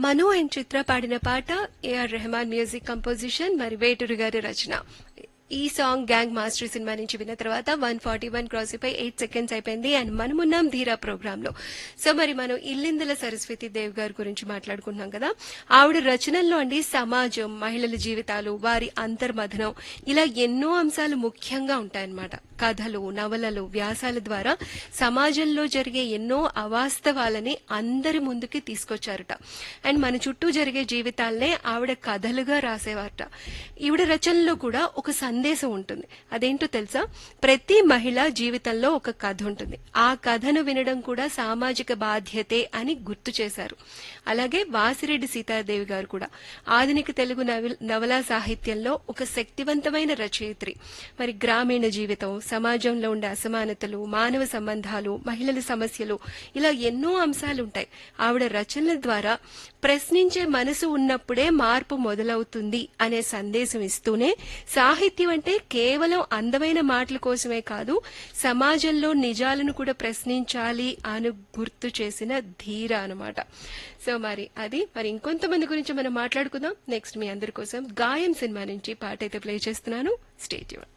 మను and చిత్ర పాడిన పాట AR Rahman music composition మరి వేటూరు గారి రచన ఈ సాంగ్ గ్యాంగ్ మాస్టర్ సినిమా నుంచి విన్న తర్వాత వన్ ఫార్టీ వన్ క్రాస్ అయిపోయి ఎయిట్ సెకండ్స్ అయిపోయింది అండ్ మనమున్నాం ధీరా ప్రోగ్రామ్ లో సో మరి మనం ఇల్లిందల సరస్వతి దేవ్ గారి గురించి మాట్లాడుకుంటున్నాం కదా ఆవిడ రచనల్లో అండి సమాజం మహిళల జీవితాలు వారి అంతర్మథనం ఇలా ఎన్నో అంశాలు ముఖ్యంగా ఉంటాయన్నమాట కథలు నవలలు వ్యాసాల ద్వారా సమాజంలో జరిగే ఎన్నో అవాస్తవాలని అందరి ముందుకి తీసుకొచ్చారట అండ్ మన చుట్టూ జరిగే జీవితాలనే ఆవిడ కథలుగా రాసేవారట ఈవిడ రచనలో కూడా ఒక సందేశం ఉంటుంది అదేంటో తెలుసా ప్రతి మహిళ జీవితంలో ఒక కథ ఉంటుంది ఆ కథను వినడం కూడా సామాజిక బాధ్యతే అని గుర్తు చేశారు అలాగే వాసిరెడ్డి సీతాదేవి గారు కూడా ఆధునిక తెలుగు నవల- నవలా సాహిత్యంలో ఒక శక్తివంతమైన రచయిత్రి మరి గ్రామీణ జీవితం సమాజంలో ఉండే అసమానతలు మానవ సంబంధాలు మహిళల సమస్యలు ఇలా ఎన్నో అంశాలు ఉంటాయి ఆవిడ రచనల ద్వారా ప్రశ్నించే మనసు ఉన్నప్పుడే మార్పు మొదలవుతుంది అనే సందేశం ఇస్తూనే సాహిత్యం అంటే కేవలం అందమైన మాటల కోసమే కాదు సమాజంలో నిజాలను కూడా ప్రశ్నించాలి అని గుర్తు చేసిన ధీర అనమాట సో మరి అది మరి ఇంకొంతమంది గురించి మనం మాట్లాడుకుందాం నెక్స్ట్ మీ అందరి కోసం గాయం సినిమా నుంచి పాట అయితే ప్లే చేస్తున్నాను స్టేట్